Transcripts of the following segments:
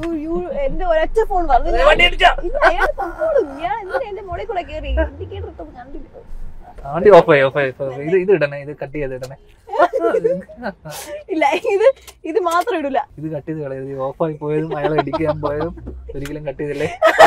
U- U- എന്റെ ഒരൊറ്റ phone വന്നു ഏ, ഞാൻ- വണ്ടി ഇടിച്ചോ? ഇല്ല, അയാൾ പൊക്കോളും. ഞാൻ എന്തിനാ എന്റെ മോളിൽ കൂടെ കയറി ഇൻഡിക്കേറ്റർ ഇട്ടൊന്നും കണ്ടില്ല ആ, വണ്ടി ഓഫ് ആയി ഓഫ് ആയി off ആയി. ഇത് ഇത് ഇടണേ ഇത് കട്ട് ചെയ്ത് ഇടണേ ഇല്ല ഇത് ഇത് മാത്രം ഇടില്ല ഇത് കട്ട് ചെയ്ത് കളയരുത് ഓഫ് ആയി പോയതും അയാളെ ഇടിക്കാൻ പോയതും ഒരിക്കലും കട്ട് ചെയ്തില്ലേ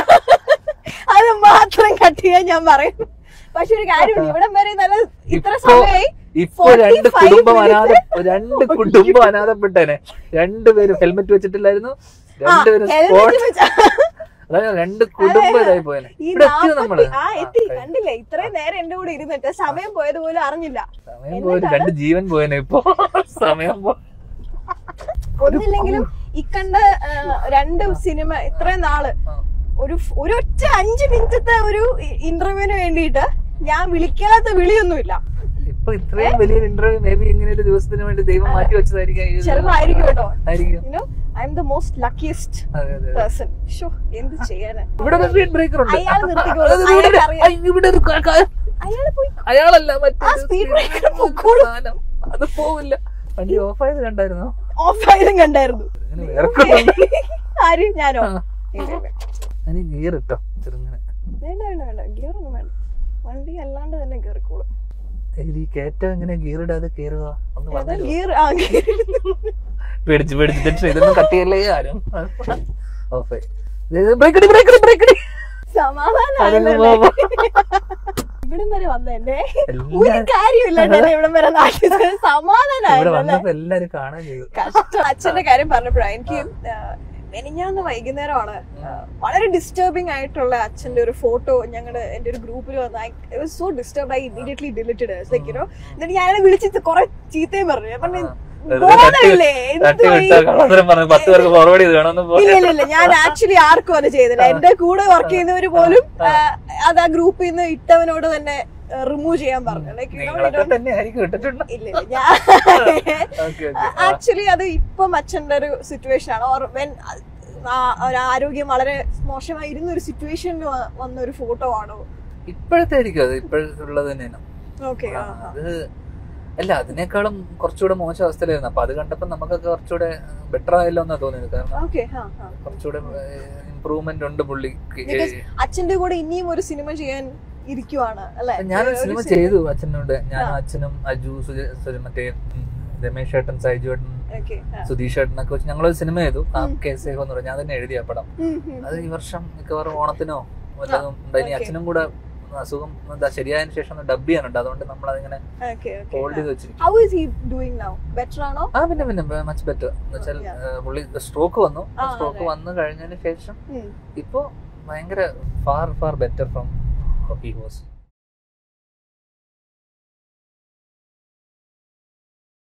അത് മാത്രം കട്ട് ചെയ്യാൻ ഞാൻ പറയും പക്ഷെ ഒരു കാര്യമുണ്ട് ഇവിടം വരെ നല്ല ഇത്ര ഇപ്പൊ സമയമായി ഇപ്പൊ രണ്ട് 45 കുടുംബം അനാഥ രണ്ട് കുടുംബം അനാഥപ്പെട്ടേനെ രണ്ടുപേരും ഹെൽമെറ്റ് വെച്ചിട്ടില്ലായിരുന്നു രണ്ടുപേരും സ്പോട്ട് helmet വെച്ച- അതായത് രണ്ട് കുടുംബം ഇതായി പോയനെ ഈ ഇവിടെ എത്തിയോ നമ്മള് നാപ്പത്തി- ആ എത്തി കണ്ടില്ലേ ഇത്രയും നേരം എന്റെ കൂടെ ഇരുന്നിട്ട് സമയം പോയത് പോലും അറിഞ്ഞില്ല സമയം പോയിട്ട് രണ്ട് ജീവൻ പോയനെ ഇപ്പൊ സമയം പോ ഒന്നില്ലെങ്കിലും ഇക്കണ്ട ആ, രണ്ട് സിനിമ ഇത്രയും നാള് ഒരു ഫ്- ഒരൊറ്റ അഞ്ച് മിനിറ്റത്തെ ഒരു ഇന്റർവ്യൂവിന് വേണ്ടിയിട്ട് ഞാൻ വിളിക്കാത്ത വിളിയൊന്നുമില്ല ഇപ്പൊ ഇത്രയും വലിയൊരു ഇന്റർവ്യൂ മേ ബി ഇങ്ങനെ ഒരു ദിവസത്തിന് വേണ്ടി ദൈവം മാറ്റി വെച്ചതായിരിക്കും ഈ ഒരു- ചിലപ്പോ ആയിരിക്കും കേട്ടോ ആയിരിക്കും you know I'm the most luckiest അതെ അതെ അതെ. പേഴ്സൺ ഷോ എന്ത് ചെയ്യാന് ഇവിടെ ഒരു സ്പീഡ് ബ്രേക്കർ ഉണ്ട് അയാൾ നിർത്തിക്കോളും. അത് ഇവിടെ ഒരു- അയാൾക്കറിയാം. അയ്യ, ഇവിടെ ഒരു ക- ക- അയാള് പോയി അയാളല്ല മറ്റേ ആ speed breaker പൊക്കോളും. സാധനം. അത് പോവില്ല വണ്ടി ഓഫ് ആയത് കണ്ടായിരുന്നോ ഓഫ് ആയതും കണ്ടായിരുന്നു ഇങ്ങനെ വേർക്കുന്നുണ്ട് ആര് ഞാനോ ആ. ഇല്ല, ഇല്ല. അതിന് ഗിയർ ഇട്ടോ ചെറുങ്ങനെ വേണ്ട വേണ്ട വേണ്ട ഗിയർ ഒന്നും വേണ്ട വണ്ടി അല്ലാണ്ട് തന്നെ കേറിക്കോളും ഇത് ഈ കയറ്റം എങ്ങനെ ഗിയർ ഇടാതെ കയറുക ഒന്ന് പറഞ്ഞു ഗിയർ ആ ഗിയർ പേടിച്ച് പേടിച്ച് ടെൻഷൻ ഇതൊന്നും കട്ടിയല്ലേ ആരും ഓഫ് ബ്രേക്ക് അടി ബ്രേക്ക് അടി ബ്രേക്ക് അടി സമാധാനം ഇവിടം വരെ വന്നല്ലേ ഒരു എല്ലാം കാര്യമില്ല ഞാൻ ഇവിടം വരെ നാട്ടിൽ ഇവിടെ സമാധാനമായിരുന്നു വന്നപ്പോ എല്ലാരും കാണാൻ ചെയ്തു കഷ്ടം അച്ഛന്റെ കാര്യം പറഞ്ഞപ്പോഴാണ് എനിക്ക് മെനിഞ്ഞാന്ന് വൈകുന്നേരമാണ് ആ, വളരെ ഡിസ്റ്റർബിംഗ് ആയിട്ടുള്ള അച്ഛന്റെ ഒരു ഫോട്ടോ ഞങ്ങളുടെ എന്റെ ഒരു ഗ്രൂപ്പിൽ വന്ന സോ ഡിസ്റ്റർബ് ആയി ഇമീഡിയറ്റ്ലി ഡിലിറ്റഡ് ലൈക്കിനോ എന്നിട്ട് ഞാൻ വിളിച്ചിട്ട് കുറെ ചീത്തയും പറഞ്ഞു ഞാൻ പറഞ്ഞു വെറുതെ ബോധമില്ലേ തട്ടി എന്തുവാ ഈ- വിട്ടാ കള്ളത്തരം പറഞ്ഞു പത്ത് പേർക്ക് ഫോർവേഡ് ചെയ്ത് വേണമെന്ന് പോ ഇല്ല ഇല്ല ഇല്ല ഞാൻ ആക്ച്വലി ആർക്കും അത് ചെയ്തില്ല എന്റെ കൂടെ വർക്ക് ചെയ്യുന്നവര് പോലും ആ, അത് ആ ഗ്രൂപ്പിൽ നിന്ന് ഇട്ടവനോട് തന്നെ റിമൂവ് ചെയ്യാൻ പറഞ്ഞു ലൈക്ക് നിങ്ങളൊക്കെ തന്നെ ആയിരിക്കും ഇട്ടിട്ടുണ്ട് ഇല്ല ഇല്ല ഞാൻ ഓക്കെ ആക്ച്വലി അത് ഇപ്പം അച്ഛന്റെ ഒരു സിറ്റുവേഷൻ ആണ് ഓർ വെൻ ഒരു ആരോഗ്യം വളരെ മോശമായിരുന്ന ഒരു സിറ്റുവേഷനിൽ വന്ന ഒരു ഫോട്ടോ ആണോ ഇപ്പോഴത്തെ ആയിരിക്കും അത് ഇപ്പോഴുള്ളത് തന്നെയാണ് ഓക്കെ ആ, അത് അല്ല അതിനേക്കാളും കുറച്ചുകൂടെ മോശം അവസ്ഥയിലായിരുന്നു അപ്പൊ അത് കണ്ടപ്പോ നമുക്കൊക്കെ കുറച്ചുകൂടെ ബെറ്റർ ആയല്ലോ എന്നാ തോന്നിയത് കാരണം ഓക്കെ കുറച്ചുകൂടെ ഇമ്പ്രൂവ്മെന്റ് ഉണ്ട് പുള്ളിക്ക് Because അച്ഛന്റെ കൂടെ ഇനിയും ഒരു സിനിമ ചെയ്യാൻ ഇരിക്കുവാണ് അല്ലെ ഞാനൊരു സിനിമ ചെയ്തു അച്ഛനോട് ഞാനും അച്ഛനും അജു സുജ- സുജ- മറ്റേ ഉം, രമേശ് ഏട്ടൻ സൈജു ഏട്ടൻ ഓക്കെ സുധീഷ് ഏട്ടനൊക്കെ വെച്ച് ഞങ്ങളൊരു സിനിമ ചെയ്തു ആ കെ സേഹോ എന്ന് പറഞ്ഞു ഞാൻ തന്നെ എഴുതിയ പടം അത് ഈ വർഷം മിക്കവാറും ഓണത്തിനോ വല്ലതും ഉണ്ട് ഇനി okay. അച്ഛനും കൂടെ അസുഖം എന്താ ശരിയായതിനു ശേഷം ഡബ് ചെയ്യാനുണ്ട് അതുകൊണ്ട് നമ്മൾ അതിങ്ങനെ ഓക്കെ ഹോൾഡ് ചെയ്ത് വെച്ചിരിക്കും how is he doing now better ആണോ ആ പിന്നെ പിന്നെ മച്ച് ബെറ്റർ എന്ന് വെച്ചാൽ Yeah. ഏഹ്, പുള്ളി സ്ട്രോക്ക് വന്നു ആ, സ്ട്രോക്ക് അതെ. വന്നു കഴിഞ്ഞതിന് ശേഷം ഉം. ഇപ്പോ ഭയങ്കര far far better from he was